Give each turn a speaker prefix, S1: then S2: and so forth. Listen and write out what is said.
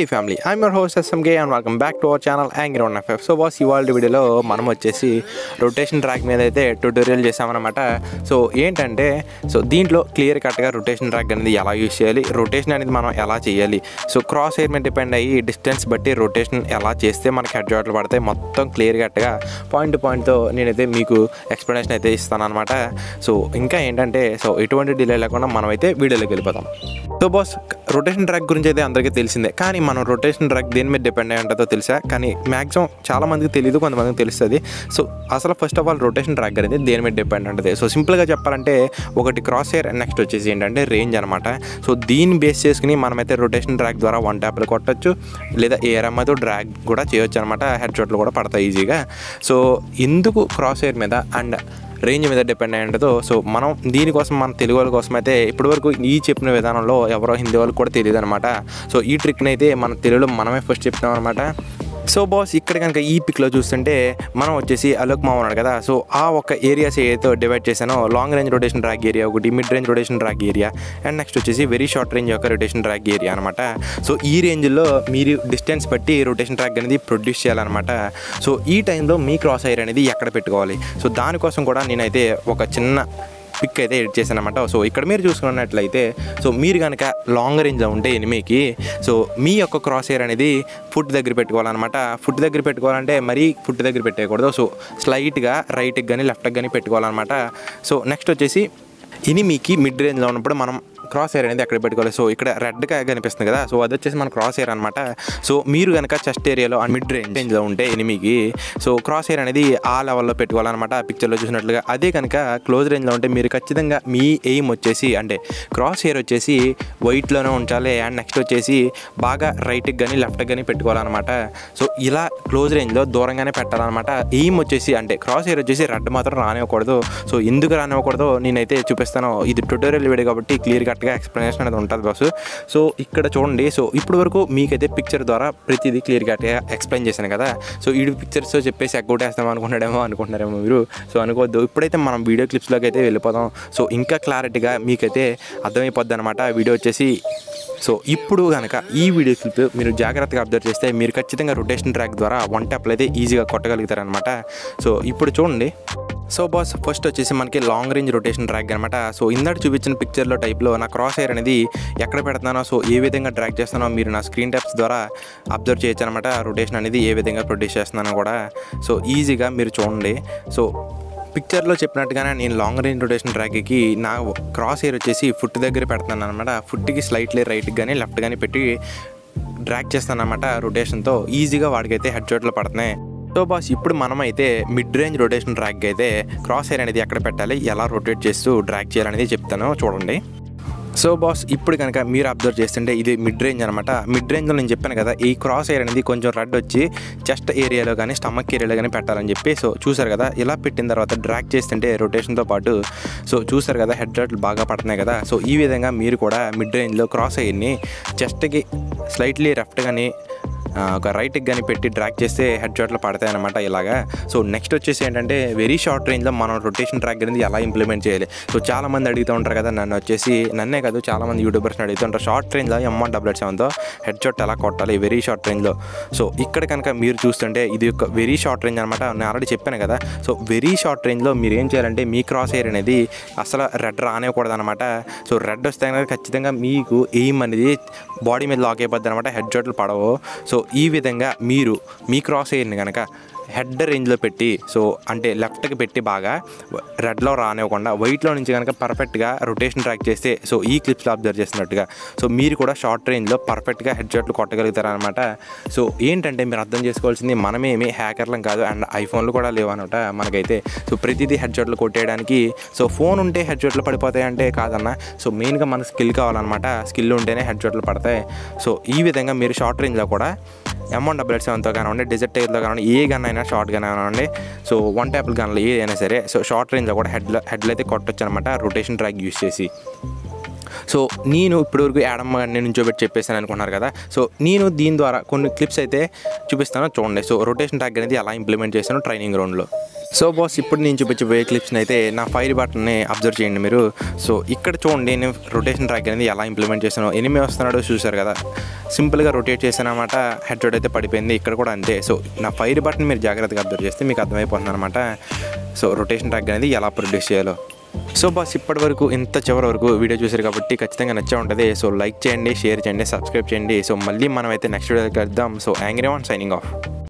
S1: family I'm your host SMK and welcome back to our channel angry one FF so boss ఇవాళ వీడియోలో మనం వచ్చేసి rotation track మీద అయితే ట్యూటోరియల్ చేసామన్నమాట సో ఏంటంటే సో దీంట్లో క్లియర్ కట్గా రొటేషన్ ట్రాక్ అనేది ఎలా యూస్ చేయాలి రొటేషన్ అనేది మనం ఎలా చేయాలి సో క్రాస్ ఎయిర్ మీద డిపెండ్ అయ్యి డిస్టెన్స్ బట్టి రొటేషన్ ఎలా చేస్తే మనకి హెడ్ జాట్లు పడతాయి మొత్తం క్లియర్ కట్గా పాయింట్ పాయింట్తో నేనైతే మీకు ఎక్స్ప్లెనేషన్ అయితే ఇస్తాను అనమాట సో ఇంకా ఏంటంటే సో ఎటువంటి డిలే లేకుండా మనమైతే వీడియోలోకి వెళ్ళిపోతాం సో బాస్ రొటేషన్ ట్రాక్ గురించి అయితే అందరికీ తెలిసిందే కానీ మనం రొటేషన్ ట్రాక్ దేని మీద డిపెండ్ అయి ఉంటుందో తెలుసా కానీ మ్యాక్సిమం చాలా మందికి తెలియదు కొంతమందికి తెలుస్తుంది సో అసలు first of all rotation track అనేది దేని మీద డిపెండ్ ఉంటుంది సో సింపుల్గా చెప్పాలంటే ఒకటి క్రాస్ ఎయిర్ నెక్స్ట్ వచ్చేసి ఏంటంటే రేంజ్ అనమాట సో దీన్ని బేస్ చేసుకుని మనమైతే రొటేషన్ ట్రాక్ ద్వారా వన్ ట్యాప్లు కొట్టచ్చు లేదా ఏఆర్ఎంతో డ్రాగ్ కూడా చేయొచ్చు అనమాట హెడ్ షాట్లు కూడా పడతాయి ఈజీగా సో ఎందుకు క్రాస్ ఎయిర్ మీద అండ్ రేంజ్ మీద డిపెండ్ అయి ఉంటుందో సో మనం దీనికోసం మన తెలుగు వాళ్ళ కోసం అయితే ఇప్పటివరకు ఈ చెప్పిన విధానంలో ఎవరో హిందీ వాళ్ళకి కూడా తెలియదు అనమాట సో ఈ ట్రిక్ని అయితే మన తెలుగులో మనమే ఫస్ట్ చెప్తాం అనమాట సో బాస్ ఇక్కడ కనుక ఈ పిక్లో చూస్తుంటే మనం వచ్చేసి అలోక్ మామ ఉన్నాడు కదా సో ఆ ఒక్క ఏరియాస్ ఏదైతే డివైడ్ చేశానో long range rotation track area ఒకటి mid range rotation track area and next వచ్చేసి వెరీ షార్ట్ రేంజ్ యొక్క రొటేషన్ ట్రాక్ ఏరియా అనమాట సో ఈ రేంజ్లో మీరు డిస్టెన్స్ బట్టి రొటేషన్ ట్రాక్ అనేది ప్రొడ్యూస్ చేయాలన్నమాట సో ఈ టైంలో మీ క్రాస్ ఎయిర్ అనేది ఎక్కడ పెట్టుకోవాలి సో దానికోసం కూడా నేనైతే ఒక చిన్న పిక్ అయితే ఎడిట్ చేశాను అనమాట సో ఇక్కడ మీరు చూసుకున్నట్లయితే సో మీరు కనుక లాంగ్ రేంజ్లో ఉంటే ఎనిమికి సో మీ యొక్క క్రాస్ ఎయిర్ అనేది ఫుట్ దగ్గర పెట్టుకోవాలన్నమాట ఫుట్ దగ్గర పెట్టుకోవాలంటే మరీ ఫుట్ దగ్గర పెట్టేయకూడదు సో స్లైట్గా రైట్కి కానీ లెఫ్ట్కి కానీ పెట్టుకోవాలన్నమాట సో నెక్స్ట్ వచ్చేసి ఎనిమికి మిడ్ రేంజ్లో ఉన్నప్పుడు మనం క్రాస్ ఎయిర్ అనేది అక్కడ పెట్టుకోవాలి సో ఇక్కడ రెడ్గా కనిపిస్తుంది కదా సో అది వచ్చేసి మన క్రాస్ ఎయిర్ అనమాట సో మీరు కనుక చెస్ట్ ఏరియాలో మిడ్ రేంజ్ రేంజ్లో ఉంటే ఎనిమికి సో క్రాస్ ఎయిర్ అనేది ఆ లెవెల్లో పెట్టుకోవాలన్నమాట ఆ పిక్చర్లో చూసినట్లుగా అదే కనుక క్లోజ్ రేంజ్లో ఉంటే మీరు ఖచ్చితంగా మీ ఎయిమ్ వచ్చేసి అంటే క్రాస్ ఎయిర్ వచ్చేసి వైట్లోనే ఉంచాలి అండ్ నెక్స్ట్ వచ్చేసి బాగా రైట్కి కానీ లెఫ్ట్కి కానీ పెట్టుకోవాలన్నమాట సో ఇలా క్లోజ్ రేంజ్లో దూరంగానే పెట్టాలన్నమాట ఎయిమ్ వచ్చేసి అంటే క్రాస్ ఎయిర్ వచ్చేసి రెడ్ మాత్రం రానివ్వకూడదు సో ఎందుకు రానివ్వకూడదు నేనైతే చూపిస్తాను ఇది ట్యూటోరియల్ వీడియో కాబట్టి క్లియర్ కట్గా ఎక్స్ప్లెనేషన్ అనేది ఉంటుంది బాస్ సో ఇక్కడ చూడండి సో ఇప్పటి వరకు మీకైతే పిక్చర్ ద్వారా ప్రతిదీ క్లియర్ కట్గా ఎక్స్ప్లెయిన్ చేశాను కదా సో ఈ పిక్చర్స్ చెప్పేసి ఎగ్గొట్టేస్తాం అనుకుంటున్నాడేమో అనుకుంటున్నారేమో మీరు సో అనుకోవద్దు ఇప్పుడైతే మనం వీడియో క్లిప్స్లోకి అయితే వెళ్ళిపోదాం సో ఇంకా క్లారిటీగా మీకైతే అర్థమైపోద్ది అనమాట వీడియో వచ్చేసి సో ఇప్పుడు కనుక ఈ వీడియో క్లిప్ మీరు జాగ్రత్తగా అబ్జర్వ్ చేస్తే మీరు ఖచ్చితంగా రొటేషన్ ట్రాక్ ద్వారా వన్ ట్యాప్లో అయితే ఈజీగా కొట్టగలుగుతారనమాట సో ఇప్పుడు చూడండి సో బాస్ ఫస్ట్ వచ్చేసి మనకి లాంగ్ రేంజ్ రొటేషన్ ట్రాక్ అనమాట సో ఇందాక చూపించిన పిక్చర్లో టైప్లో నా క్రాస్ ఎయిర్ అనేది ఎక్కడ పెడుతున్నానో సో ఏ విధంగా ట్రాక్ చేస్తానో మీరు నా స్క్రీన్ ట్యాప్స్ ద్వారా అబ్జర్వ్ చేయొచ్చు అనమాట రొటేషన్ అనేది ఏ విధంగా ప్రొడ్యూస్ చేస్తున్నానో కూడా సో ఈజీగా మీరు చూడండి సో పిక్చర్లో చెప్పినట్టుగానే నేను లాంగ్ రేంజ్ రొటేషన్ ట్రాక్కి నా క్రాస్ ఎయిర్ వచ్చేసి ఫుట్ దగ్గర పెడుతున్నాను అనమాట ఫుట్కి స్లైట్లీ రైట్కి కానీ లెఫ్ట్ కానీ పెట్టి డ్రాక్ చేస్తాను అనమాట రొటేషన్తో ఈజీగా వాడికైతే హెడ్ షాట్లు పడుతున్నాయి సో బాస్ ఇప్పుడు మనమైతే మిడ్ రేంజ్ రొటేషన్ ట్రాక్ అయితే క్రాస్ ఎయిర్ అనేది ఎక్కడ పెట్టాలి ఎలా రొటేట్ చేస్తూ డ్రాక్ చేయాలనేది చెప్తాను చూడండి సో బాస్ ఇప్పుడు కనుక మీరు అబ్జర్వ్ చేస్తుంటే ఇది మిడ్ రేంజ్ అనమాట మిడ్ రేంజ్లో నేను చెప్పాను కదా ఈ క్రాస్ ఎయిర్ అనేది కొంచెం రెడ్ వచ్చి చెస్ట్ ఏరియాలో కానీ స్టమక్ ఏరియాలో కానీ పెట్టాలని చెప్పి సో చూసారు కదా ఇలా పెట్టిన తర్వాత డ్రాక్ చేస్తుంటే రొటేషన్తో పాటు సో చూసారు కదా హెడ్ లైట్లు బాగా పడుతున్నాయి కదా సో ఈ విధంగా మీరు కూడా మిడ్ రేంజ్లో క్రాస్ ఎయిర్ని చెస్ట్కి స్లైట్లీ లెఫ్ట్ కానీ ఆ, ఒక రైట్కి కానీ పెట్టి డ్రాక్ చేస్తే హెడ్ షాట్లు పడతాయి అనమాట ఇలాగా సో నెక్స్ట్ వచ్చేసి ఏంటంటే వెరీ షార్ట్ రేంజ్లో మనం రొటేషన్ ట్రాక్ అనేది ఎలా ఇంప్లిమెంట్ చేయాలి సో చాలా మంది అడుగుతూ ఉంటారు కదా నన్ను వచ్చేసి నన్నే కాదు చాలా మంది యూట్యూబర్స్ని అడుగుతూ ఉంటారు షార్ట్ రేంజ్లో ఎం వన్ డబుల్ సెవెన్తో హెడ్ షాట్ ఎలా కొట్టాలి వెరీ షార్ట్ రేంజ్లో సో ఇక్కడ కనుక మీరు చూస్తుంటే ఇది ఒక వెరీ షార్ట్ రేంజ్ అనమాట నేను ఆల్రెడీ చెప్పాను కదా సో వెరీ షార్ట్ రేంజ్లో మీరు ఏం చేయాలంటే మీ క్రాస్ ఎయిర్ అనేది అసలు రెడ్ రానివ్వకూడదు అనమాట సో రెడ్ వస్తే కనుక ఖచ్చితంగా మీకు ఎయిమ్ అనేది బాడీ మీద లాక్ అయిపోద్ది అనమాట హెడ్ షాట్లు పడవు సో ఈ విధంగా మీరు మీ క్రాస్ ఎయిర్ని కనుక హెడ్ రేంజ్లో పెట్టి సో అంటే లెఫ్ట్కి పెట్టి బాగా రెడ్లో రానివ్వకుండా వైట్లో నుంచి కనుక పర్ఫెక్ట్గా రొటేషన్ ట్రాక్ చేస్తే సో ఈ క్లిప్స్లో అబ్జర్వ్ చేసినట్టుగా సో మీరు కూడా షార్ట్ రేంజ్లో పర్ఫెక్ట్గా హెడ్ షాట్లు కొట్టగలుగుతారనమాట సో ఏంటంటే మీరు అర్థం చేసుకోవాల్సింది మనమేమి హ్యాకర్లం కాదు అండ్ ఐఫోన్లు కూడా లేవు అనమాట మనకైతే సో ప్రతిదీ హెడ్ షాట్లు కొట్టేయడానికి సో ఫోన్ ఉంటే హెడ్ షాట్లు పడిపోతాయి అంటే కాదన్న సో మెయిన్గా మనకు స్కిల్ కావాలన్నమాట స్కిల్ ఉంటేనే హెడ్ షాట్లు పడతాయి సో ఈ విధంగా మీరు షార్ట్ రేంజ్లో కూడా అమౌంట్ డబుల్ ఎయిట్ సెవెన్తో కానివ్వండి డిజర్ట్ ఎయిర్లో కానివ్వండి ఏ గన్ అయినా షార్ట్ గన్ కానివ్వండి సో వన్ ట్యాపుల్ గన్లు ఏదైనా సరే సో షార్ట్ రేంజ్లో కూడా హెడ్ హెడ్లు అయితే కొట్టొచ్చు అనమాట రొటేషన్ ట్రాక్ యూస్ చేసి సో నేను ఇప్పటివరకు యాడమ్మ గారిని నుంచోబెట్టి చెప్పేసాను అనుకున్నారు కదా సో నేను దీని ద్వారా కొన్ని క్లిప్స్ అయితే చూపిస్తాను చూడండి సో రొటేషన్ ట్యాగ్ అనేది ఎలా ఇంప్లిమెంట్ చేశాను ట్రైనింగ్ గ్రౌండ్లో సో బాస్ ఇప్పుడు నేను చూపించబోయే క్లిప్స్ని అయితే నా ఫైర్ బటన్ని అబ్జర్వ్ చేయండి మీరు సో ఇక్కడ చూడండి నేను రొటేషన్ ట్రాక్ అనేది ఎలా ఇంప్లిమెంట్ చేశాను ఎనిమి వస్తున్నాడో చూసారు కదా సింపుల్గా రొటేట్ చేశానమాట హెడ్ షాట్ అయితే పడిపోయింది ఇక్కడ కూడా అంతే సో నా ఫైర్ బటన్ మీరు జాగ్రత్తగా అబ్జర్వ్ చేస్తే మీకు అర్థమైపోతుంది అనమాట సో రొటేషన్ ట్రాక్ అనేది ఎలా ప్రొడ్యూస్ చేయాలో సో బాస్ ఇప్పటి వరకు ఇంత చివరి వరకు వీడియో చూసారు కాబట్టి ఖచ్చితంగా నచ్చే ఉంటుంది సో లైక్ చేయండి షేర్ చేయండి సబ్స్క్రైబ్ చేయండి సో మళ్ళీ మనం అయితే నెక్స్ట్ వీడియో కలుద్దాం so angry one signing of